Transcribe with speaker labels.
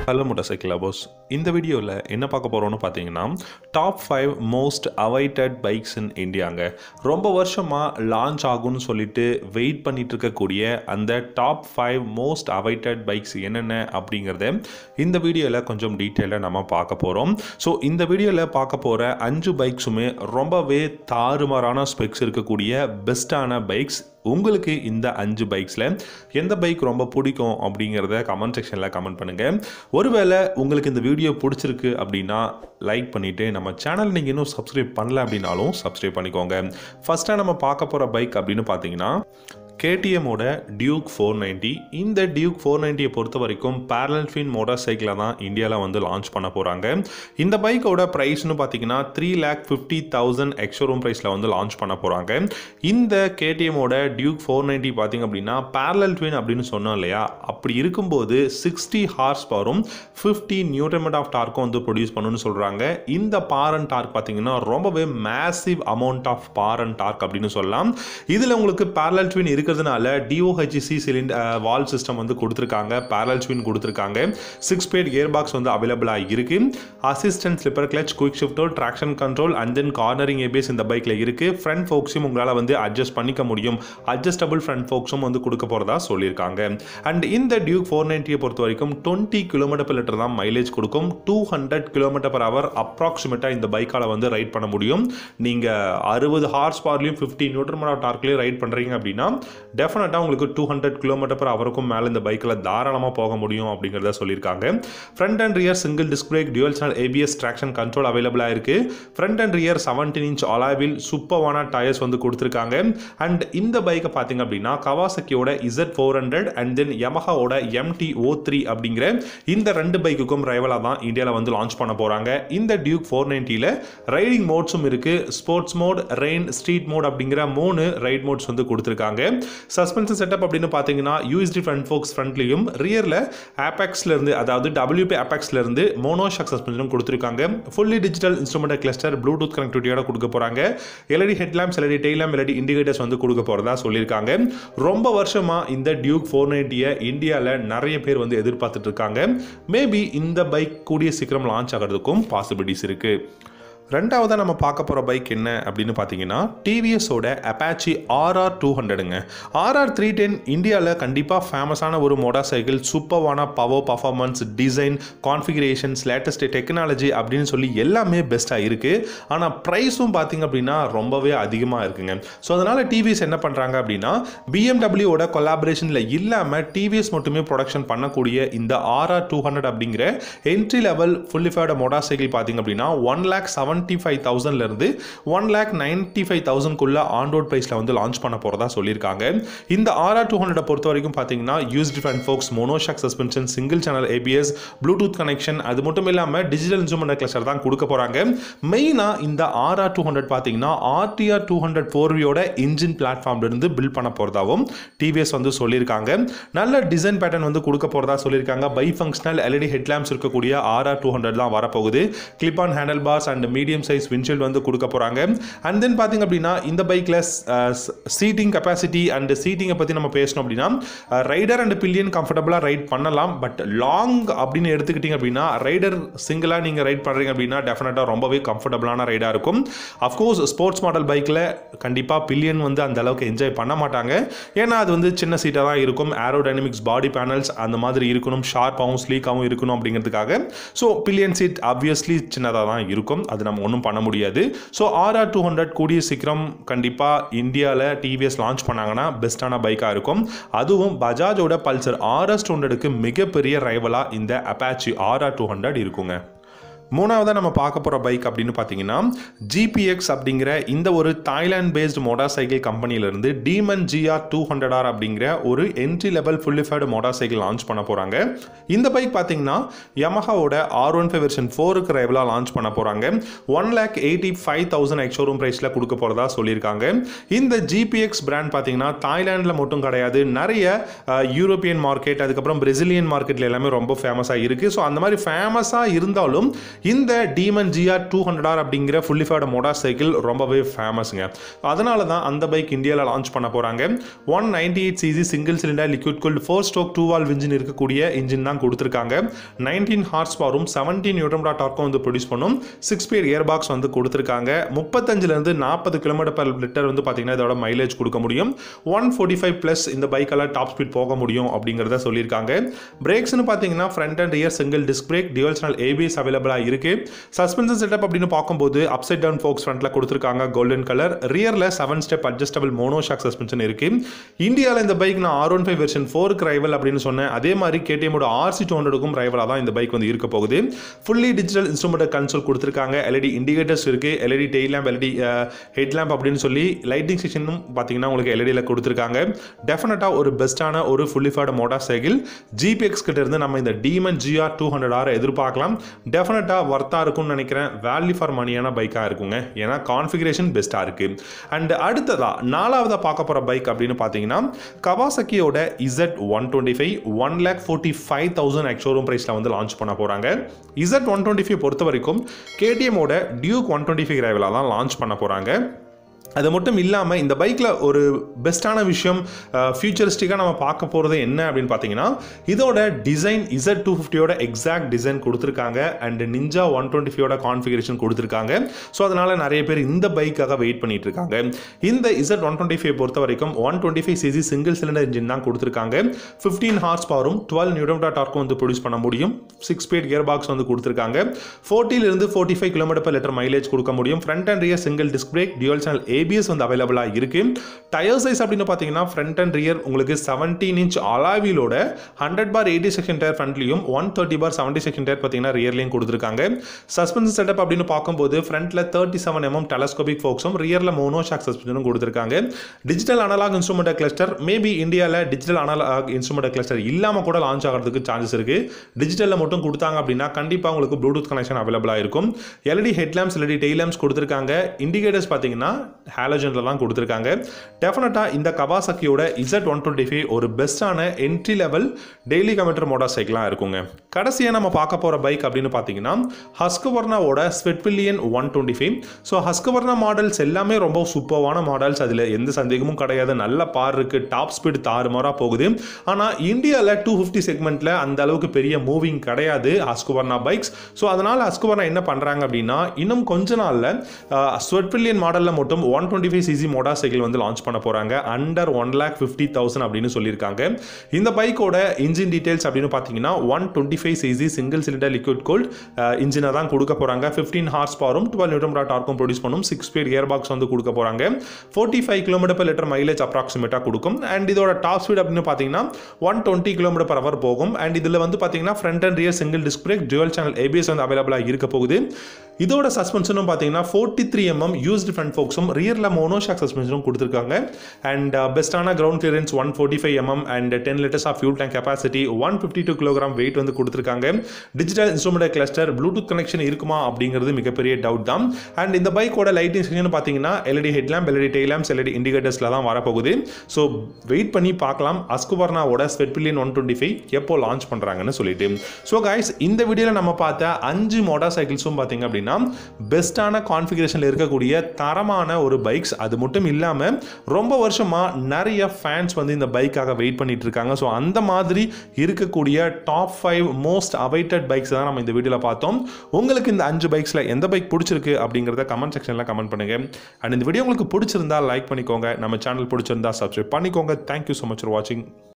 Speaker 1: hello motor cycle lovers இந்த வீடியோவில் என்ன பார்க்க போகிறோம்னு பார்த்தீங்கன்னா top five most awaited bikes in இந்தியாங்க ரொம்ப வருஷமாக லான்ச் ஆகும்னு சொல்லிட்டு வெயிட் பண்ணிட்டு இருக்கக்கூடிய அந்த top five most awaited bikes என்னென்ன அப்படிங்கிறத இந்த வீடியோவில் கொஞ்சம் டீட்டெயிலாக நம்ம பார்க்க போகிறோம் ஸோ இந்த வீடியோவில் பார்க்க போகிற அஞ்சு பைக்ஸுமே ரொம்பவே தாறுமாறான ஸ்பெக்ஸ் இருக்கக்கூடிய பெஸ்ட்டான பைக்ஸ் உங்களுக்கு இந்த அஞ்சு பைக்ஸில் எந்த பைக் ரொம்ப பிடிக்கும் அப்படிங்கிறத கமெண்ட் செக்ஷனில் கமெண்ட் பண்ணுங்கள் ஒருவேளை உங்களுக்கு இந்த வீடியோ பிடிச்சிருக்கு அப்படின்னா லைக் பண்ணிவிட்டு நம்ம சேனல் நீங்கள் இன்னும் சப்ஸ்கிரைப் பண்ணல அப்படின்னாலும் சப்ஸ்கிரைப் பண்ணிக்கோங்க ஃபஸ்ட்டாக நம்ம பார்க்க போகிற பைக் அப்படின்னு பார்த்தீங்கன்னா கேடிஎம்மோட டியூக் ஃபோர் நைன்ட்டி இந்த டியூக் ஃபோர் நைன்ட்டியை பொறுத்த வரைக்கும் பேரலல் ஃபின் மோட்டார் சைக்கிளை தான் இந்தியாவில் வந்து லான்ச் பண்ண போகிறாங்க இந்த பைக்கோட ப்ரைஸ்னு பார்த்தீங்கன்னா three lakh fifty thousand ex showroom ப்ரைஸில் வந்து லான்ச் பண்ண போகிறாங்க இந்த கேடிஎம்மோட டியூக் ஃபோர் நைன்ட்டி பார்த்தீங்க அப்படின்னா பேரலல் ட்வின் அப்படின்னு சொன்னோம் இல்லையா அப்படி இருக்கும்போது சிக்ஸ்டி ஹார்ஸ் பவரும் ஃபிஃப்டி நியூட்ரமெண்ட் ஆஃப் டார்க்கும் வந்து ப்ரொடியூஸ் பண்ணணும்னு சொல்கிறாங்க இந்த பார் அண்ட் டார்க் பார்த்தீங்கன்னா ரொம்பவே massive amount of power and torque அப்படின்னு சொல்லலாம் இதில் உங்களுக்கு பேரலல் ட்வின் இருக்கிறதுனால டிஓஹெச்சி சிலிண்டர் வால் சிஸ்டம் வந்து கொடுத்துருக்காங்க பேரலல் ட்வின் கொடுத்துருக்காங்க சிக்ஸ் பேட் கியர் பாக்ஸ் வந்து அவைலபிளாக இருக்கு assistant slipper clutch quick shifter traction control and then cornering ABS இந்த பைக்கில் இருக்கு ஃப்ரண்ட் ஃபோக்ஸும் உங்களால் வந்து அட்ஜஸ்ட் பண்ணிக்க முடியும் அட்ஜஸ்டபிள் ஃப்ரண்ட் ஃபோக்ஸும் வந்து கொடுக்க போகிறதா சொல்லியிருக்காங்க அண்ட் இந்த டியூக் ஃபோர் நைன்ட்டியை பொறுத்த வரைக்கும் டுவெண்ட்டி கிலோமீட்டர் per லிட்டர் தான் மைலேஜ் கொடுக்கும் two hundred kilometre per hour அப்ராக்சிமேட்டாக இந்த பைக்கால் வந்து ரைட் பண்ண முடியும் நீங்கள் அறுபது ஹார்ஸ் பவர்லையும் ஃபிஃப்டி நியூட்ரன் ஆஃப் டார்க்லேயும் ரைட் பண்ணுறீங்க அப்படின்னா டெஃபினட்டாக உங்களுக்கு டூ ஹண்ட்ரட் கிலோமீட்டர் பர் அவருக்கும் மேலே இந்த பைக்கில் தாராளமாக போக முடியும் அப்படிங்கிறத சொல்லியிருக்காங்க front and rear single disc brake dual channel ABS traction control அவைலபிளாக இருக்குது front and rear seventeen inch அலாவில் சூப்பர்வான டயர்ஸ் வந்து கொடுத்துருக்காங்க அண்ட் இந்த பைக்கை பார்த்தீங்க அப்படின்னா கவாசக்கியோட Z four hundred and then யமஹாவோட எம்டி ஓ த்ரீ அப்படிங்கிற இந்த ரெண்டு பைக்குக்கும் ரைவலாக தான் இந்தியாவில் வந்து லான்ச் பண்ண போகிறாங்க இந்த டியூக் ஃபோர் நைன்ட்டியில் ரைடிங் மோட்ஸும் இருக்குது sports mode rain street mode அப்படிங்கிற மூணு ரைட் மோட்ஸ் வந்து கொடுத்துருக்காங்க சஸ்பென்ஷன் செட்டப் அப்படின்னு பார்த்தீங்கன்னா யூஎஸ்டி ஃப்ரண்ட் ஃபோக்ஸ் ஃப்ரண்ட்லையும் ரியரில் ஆபெக்ஸ்லேருந்து அதாவது டபிள்யூபி ஆபெக்ஸ்லேருந்து மோனோஷாக் சஸ்பென்ஷனும் கொடுத்துருக்காங்க fully digital instrument cluster Bluetooth கனெக்டிவிட்டியோட கொடுக்க போகிறாங்க LED headlamps LED taillamp LED indicators வந்து கொடுக்க போகிறதா சொல்லியிருக்காங்க ரொம்ப வருஷமாக இந்த டியூக் ஃபோர் நைன்ட்டியை இந்தியாவில் நிறைய பேர் வந்து எதிர்பார்த்துட்டு இருக்காங்க மேபி இந்த பைக் கூடிய சீக்கிரம் லான்ச் ஆகிறதுக்கும் பாசிபிலிட்டிஸ் இருக்குது ரெண்டாவதாக நம்ம பார்க்க போகிற பைக் என்ன அப்படின்னு பார்த்தீங்கன்னா டிவிஎஸோட அப்பாச்சி ஆர்ஆர் டூ ஹண்ட்ரடுங்க ஆர்ஆர் த்ரீ டென் இந்தியாவில் கண்டிப்பாக ஃபேமஸான ஒரு மோட்டார் சைக்கிள் சூப்பர்வான power performance design configurations latest technology அப்படின்னு சொல்லி எல்லாமே பெஸ்ட்டாக இருக்குது ஆனால் ப்ரைஸும் பார்த்தீங்க அப்படின்னா ரொம்பவே அதிகமாக இருக்குங்க ஸோ அதனால் டிவிஎஸ் என்ன பண்ணுறாங்க அப்படின்னா பிஎம்டபிள்யூவோட கொலாபரேஷனில் இல்லாமல் டிவிஎஸ் மட்டுமே ப்ரொடக்ஷன் பண்ணக்கூடிய இந்த ஆர்ஆர் டூ ஹண்ட்ரட் அப்படிங்கிற entry level fully faired motorcycle பார்த்தீங்க அப்படின்னா ஒன் லேக் செவன்ட்டி ஃபைவ் தௌசண்ட்லேருந்து ஒன் லேக் நைன்ட்டி ஃபைவ் தௌசண்ட்குள்ள ஆன் ரோட் ப்ரைஸில் வந்து லான்ச் பண்ண போகிறதா சொல்லியிருக்காங்க இந்த ஆர்ஆர் டூ ஹண்ட்ரட் பொறுத்த வரைக்கும் பார்த்தீங்கன்னா USD front forks monoshock suspension single channel ABS Bluetooth connection அது மட்டும் இல்லாமல் டிஜிட்டல் இன்ஸ்ட்ருமெண்ட் கிளஸ்டர் தான் கொடுக்க போகிறாங்க மெயினாக இந்த ஆர்ஆர் டூ ஹண்ட்ரட் பார்த்தீங்கன்னா ஆர்டிஆர் டூ ஹண்ட்ரட் ஃபோர்வியோட இன்ஜின் பிளாட்ஃபார்ம்லேருந்து பில்ட் பண்ண போகிறதாவும் டிவிஎஸ் வந்து சொல்லியிருக்காங்க நல்ல டிசைன் பேட்டர்ன் வந்து கொடுக்க போகிறதா சொல்லியிருக்காங்க பை ஃபங்க்ஷனல் எல்இடி ஹெட்லாம்ப்ஸ் இருக்கக்கூடிய ஆர்ஆர் டூ ஹண்ட்ரட் தான் வரப்போகுது clip on handle bars and medium size windshield வந்து கொடுக்க போகிறாங்க அண்ட் தென் பார்த்தீங்க அப்படின்னா இந்த பைக்கில் சீட்டிங் கெப்பாசிட்டி அண்ட் சீட்டிங்கை பற்றி நம்ம பேசணும் அப்படின்னா ரைடர் அண்ட் பில்லியன் கம்ஃபர்டபுளாக ரைட் பண்ணலாம் பட் லாங் அப்படின்னு எடுத்துக்கிட்டிங்க அப்படின்னா ரைடர் சிங்கிளாக நீங்கள் ரைட் பண்ணுறீங்க அப்படின்னா டெஃபினட்டாக ரொம்பவே கம்ஃபர்டபுளான ரைடாக இருக்கும் அஃப்கோர்ஸ் ஸ்போர்ட்ஸ் மாடல் பைக்கில் கண்டிப்பாக பில்லியன் வந்து அந்த அளவுக்கு என்ஜாய் பண்ண மாட்டாங்க ஏன்னா அது வந்து சின்ன சீட்டாக தான் இருக்கும் ஏரோ டைனமிக்ஸ் பாடி பேனல்ஸ் அந்த மாதிரி இருக்கணும் ஷார்ப்பாகவும் ஸ்லீக்காகவும் இருக்கணும் அப்படிங்கிறதுக்காக ஸோ பில்லியன் சீட் ஆப்வியஸ்லி சின்னதாக தான் இருக்கும் அது நம்ம ஒன்றும் பண்ண முடியாது ஸோ ஆர்ஆர் டூ ஹண்ட்ரட் கூடிய சீக்கிரம் கண்டிப்பாக இந்தியாவில் டிவிஎஸ் லான்ச் பண்ணாங்கன்னா பெஸ்ட்டான பைக்காக இருக்கும் அதுவும் பஜாஜோட பல்சர் ஆர்எஸ் டூ ஹண்ட்ரடுக்கு மிகப்பெரிய ரைவலாக இந்த அப்பாச்சி ஆர்ஆர் டூ ஹண்ட்ரட் இருக்குங்க மூணாவதாக நம்ம பார்க்க போகிற பைக் அப்படின்னு பார்த்தீங்கன்னா ஜிபிஎக்ஸ் அப்படிங்கிற இந்த ஒரு தாய்லாந்து பேஸ்டு மோட்டார் சைக்கிள் கம்பெனியிலேருந்து Demon GR two hundred R அப்படிங்கிற ஒரு entry level fully faired motorcycle launch பண்ண போகிறாங்க இந்த பைக் பார்த்தீங்கன்னா யமஹாவோட ஆர் ஒன் ஃபைவ் வெர்ஷன் ஃபோருக்கு ரைவலாக லான்ச் பண்ண போகிறாங்க one lakh eighty five thousand ex showroom ப்ரைஸில் கொடுக்க போகிறதா சொல்லியிருக்காங்க இந்த ஜிபிஎக்ஸ் பிராண்ட் பார்த்தீங்கன்னா தாய்லாண்டில் மட்டும் கிடையாது நிறைய யூரோப்பியன் மார்க்கெட் அதுக்கப்புறம் பிரசிலியன் மார்க்கெட்டில் எல்லாமே ரொம்ப ஃபேமஸாக இருக்குது ஸோ அந்த மாதிரி ஃபேமஸாக இருந்தாலும் இந்த Demon GR two hundred R அப்படிங்கிற ஃபுல்லி ஃபேட் மோட்டார் சைக்கிள் ரொம்பவே ஃபேமஸுங்க அதனால தான் அந்த பைக் இந்தியாவில் லான்ச் பண்ண போகிறாங்க one ninety eight cc single cylinder liquid cooled four stroke two valve engine இருக்கக்கூடிய இன்ஜின் தான் கொடுத்துருக்காங்க நைன்டீன் ஹார்ஸ் பவரும் செவன்டீன் நியூட்ரம் டார்க்கும் வந்து ப்ரொடியூஸ் பண்ணும் சிக்ஸ் ஸ்பீட் இயர் பாக்ஸ் வந்து கொடுத்துருக்காங்க முப்பத்தஞ்சிலேருந்து நாற்பது கிலோமீட்டர் பர் லிட்டர் வந்து பார்த்தீங்கன்னா இதோட மைலேஜ் கொடுக்க முடியும் ஒன் ஃபோர்ட்டி ஃபைவ் ப்ளஸ் இந்த பைக்கெல்லாம் டாப் ஸ்பீட் போக முடியும் அப்படிங்கிறத சொல்லியிருக்காங்க பிரேக்ஸ்னு பார்த்தீங்கன்னா front and rear single disc brake dual channel ABS அவைலபிளாக இருக்கு சஸ்பென்ஷன் செட்டப் அப்படின்னு பார்க்கும்போது அப்சைட் டவுன் ஃபோக்ஸ் ஃப்ரண்ட்ல கொடுத்துருக்காங்க கோல்டன் கலர் ரியரில் seven step adjustable mono shock suspension இருக்கு இந்தியாவில் இந்த பைக் நான் ஆர் ஒன் ஃபைவ் வெர்ஷன் ஃபோருக்கு ரைவல் அப்படின்னு சொன்னேன் அதே மாதிரி கேடிஎம்மோட ஆர்சி டூ ஹண்ட்ரடுக்கும் ரைவலாக தான் இந்த பைக் வந்து இருக்க போகுது ஃபுல்லி டிஜிட்டல் இன்ஸ்ட்ருமெண்ட் கன்சோல் கொடுத்துருக்காங்க எல்இடி இண்டிகேட்டர்ஸ் இருக்கு LED tail lamp LED head lamp அப்படின்னு சொல்லி லைட்டிங் செக்ஷனும் பார்த்தீங்கன்னா உங்களுக்கு எல்இடியில் கொடுத்துருக்காங்க டெஃபினட்டாக ஒரு பெஸ்ட்டான ஒரு fully faired motorcycle GPX கிட்ட இருந்து நம்ம இந்த Demon GR two hundred R எதிர்பார்க்கலாம் டெஃபினட்டாக ஒர்த்தாக இருக்கும்னு நினைக்கிறேன் வேல்யூ ஃபார் மணியான பைக்காக இருக்குங்க ஏன்னா கான்ஃபிகரேஷன் பெஸ்ட்டாக இருக்கு அண்ட் அடுத்ததா நாலாவதாக பார்க்க போகிற பைக் அப்படின்னு பார்த்தீங்கன்னா கவாசக்கியோட Z one twenty five one lakh forty five thousand ex showroom ப்ரைஸில் வந்து லான்ச் பண்ண போகிறாங்க இசட் ஒன் டுவெண்ட்டி ஃபைவ் பொறுத்த வரைக்கும் கேடிஎம்மோட டியூக் ஒன் டுவெண்ட்டி ஃபைவ் ரைவலாக தான் லான்ச் பண்ண போகிறாங்க அது மட்டும் இல்லாமல் இந்த பைக்கில் ஒரு பெஸ்ட்டான விஷயம் ஃபியூச்சரிஸ்டிக்காக நம்ம பார்க்க போகிறது என்ன அப்படின்னு பார்த்தீங்கன்னா இதோட டிசைன் இசட் டூ ஃபிஃப்டியோட எக்ஸாக்ட் டிசைன் கொடுத்துருக்காங்க அண்ட் நிஞ்சா ஒன் டுவெண்ட்டி ஃபைவோட கான்ஃபிகரேஷன் கொடுத்துருக்காங்க ஸோ அதனால் நிறைய பேர் இந்த பைக்காக வெயிட் பண்ணிட்டு இருக்காங்க இந்த இசட் ஒன் டுவெண்ட்டி ஃபைவ் பொறுத்த வரைக்கும் one twenty five cc single cylinder engine தான் கொடுத்துருக்காங்க ஃபிஃப்டீன் ஹார்ஸ் பவரும் டுவெல் நியூட்ரம் டார்க்கும் வந்து ப்ரொடியூஸ் பண்ண முடியும் சிக்ஸ் ஸ்பீட் கியர் பாக்ஸ் வந்து கொடுத்துருக்காங்க ஃபோர்ட்டிலிருந்து forty five kilometre per litre mileage கொடுக்க முடியும் front and rear single disc brake dual channel ABS வந்து அவைலபிளாக இருக்கு டயர் சைஸ் அப்படின்னு பார்த்தீங்கன்னா ஃப்ரண்ட் அண்ட் ரியர் உங்களுக்கு செவன்டீன் இன்ச் அலாவிலோட hundred by eighty section tyre ஃப்ரண்ட்லையும் one thirty by seventy section tyre பார்த்தீங்கன்னா ரியர்லையும் கொடுத்துருக்காங்க சஸ்பென்ஷன் செட்டப் அப்படின்னு பார்க்கும்போது ஃப்ரண்ட்ல தேர்ட்டி செவன் எம்எம் டெலஸ்கோபிக் ஃபோக்ஸும் ரியரில் மோனோ ஷாக் சஸ்பென்ஷனும் கொடுத்துருக்காங்க digital analogue instrument cluster maybe இந்தியாவில் டிஜிட்டல் அனலாக் இன்ஸ்ட்ருமெண்ட் கிளஸ்டர் இல்லாமல் கூட லான்ச் ஆகிறதுக்கு சான்சஸ் இருக்கு டிஜிட்டலில் மட்டும் கொடுத்தாங்க அப்படின்னா கண்டிப்பாக உங்களுக்கு ப்ளூடூத் கனெக்ஷன் அவைலபிளாக இருக்கும் LED headlamps LED tail lamps கொடுத்துருக்காங்க இண்டிகேட்டர்ஸ் பார்த்தீங்கன்னா ஹாலோஜனில் தான் கொடுத்துருக்காங்க டெஃபினட்டாக இந்த கவாசக்கியோட இசட் ஒன் டுவெண்ட்டி ஃபைவ் ஒரு பெஸ்ட்டான என்ட்ரி லெவல் டெய்லி கமிட்டர் மோட்டார் சைக்கிளாக இருக்குங்க கடைசியாக நம்ம பார்க்க போகிற பைக் அப்படின்னு பார்த்தீங்கன்னா ஹஸ்கவர்னாவோட Svartpilen one twenty five so Husqvarna models எல்லாமே ரொம்ப சூப்பர்வான மாடல்ஸ் அதில் எந்த சந்தேகமும் கிடையாது நல்ல பார் இருக்கு டாப் ஸ்பீடு தாறுமாறாக போகுது ஆனால் இந்தியாவில் டூ ஃபிஃப்டி செக்மெண்ட்டில் அந்த அளவுக்கு பெரிய மூவிங் கிடையாது ஹஸ்கவர்னா பைக்ஸ் ஸோ அதனால் ஹஸ்கவர்னா என்ன பண்ணுறாங்க அப்படின்னா இன்னும் கொஞ்ச நாளில் ஸ்வெட்பில்லியன் மாடலில் மட்டும் one twenty five cc motorcycle வந்து லான்ச் பண்ண போகிறாங்க under one lakh fifty thousand அப்படின்னு சொல்லியிருக்காங்க இந்த பைக்கோட இன்ஜின் டீடைல்ஸ் அப்படின்னு பார்த்தீங்கன்னா one twenty five cc single cylinder liquid cooled இன்ஜினை தான் கொடுக்க போகிறாங்க ஃபிஃப்டீன் ஹார்ஸ் பவரும் டுவெல் நியூட்ரம் டார்க்கும் ப்ரொடியூஸ் பண்ணும் சிக்ஸ் ஸ்பீட் கியர் பாக்ஸ் வந்து கொடுக்க போகிறாங்க forty five kilometre per litre mileage அப்ராக்சிமேட்டாக கொடுக்கும் அண்ட் இதோட டாப் ஸ்பீட் அப்படின்னு பார்த்தீங்கன்னா one twenty kilometre per hour போகும் அண்ட் இதில் வந்து பார்த்தீங்கன்னா front and rear single disc brake dual channel ABS வந்து அவைலபிளாக இருக்க போகுது இதோட சஸ்பென்ஷனும் பார்த்தீங்கன்னா forty three mm USD front ஃபோக்ஸும் ரியரில் மோனோஷாக் சஸ்பென்ஷனும் கொடுத்துருக்காங்க அண்ட் பெஸ்ட்டான ground clearance one forty five mm and ten litres of fuel tank capacity one fifty two kilogram weight வந்து கொடுத்துருக்காங்க digital instrument cluster Bluetooth connection இருக்குமா அப்படிங்கிறது மிகப்பெரிய டவுட் தான் அண்ட் இந்த பைக்கோட லைட்டிங் செக்ஷன் பார்த்தீங்கன்னா LED headlamp LED taillamps LED இண்டிகேட்டர்ஸில் தான் வரப்போகுது ஸோ வெயிட் பண்ணி பார்க்கலாம் அஸ்குவர்னாவோட ஸ்வெட்பில்லியன் ஒன் டுவெண்ட்டி ஃபைவ் எப்போ லான்ச் பண்ணுறாங்கன்னு சொல்லிட்டு ஸோ கைஸ் இந்த வீடியோவில் நம்ம பார்த்த அஞ்சு மோட்டார் சைக்கிள்ஸும் பார்த்தீங்க அப்படின்னா பெஸ்ட்டான கான்ஃபிகரேஷனில் இருக்கக்கூடிய தரமான ஒரு பைக்ஸ் அது மட்டும் இல்லாமல் ரொம்ப வருஷமாக நிறைய ஃபேன்ஸ் வந்து இந்த பைக்காக வெயிட் பண்ணிட்டு இருக்காங்க ஸோ அந்த மாதிரி இருக்கக்கூடிய top five most awaited bikes தான் நம்ம இந்த வீடியோவில் பார்த்தோம் உங்களுக்கு இந்த அஞ்சு பைக்ஸில் எந்த பைக் பிடிச்சிருக்கு அப்படிங்கிறத கமெண்ட் செக்ஷனில் கமெண்ட் பண்ணுங்க அண்ட் இந்த வீடியோ உங்களுக்கு பிடிச்சிருந்தா லைக் பண்ணிக்கோங்க நம்ம சேனல் பிடிச்சிருந்தா சப்ஸ்கிரைப் பண்ணிக்கோங்க தேங்க்யூ ஸோ மச் ஃபார் வாட்சிங்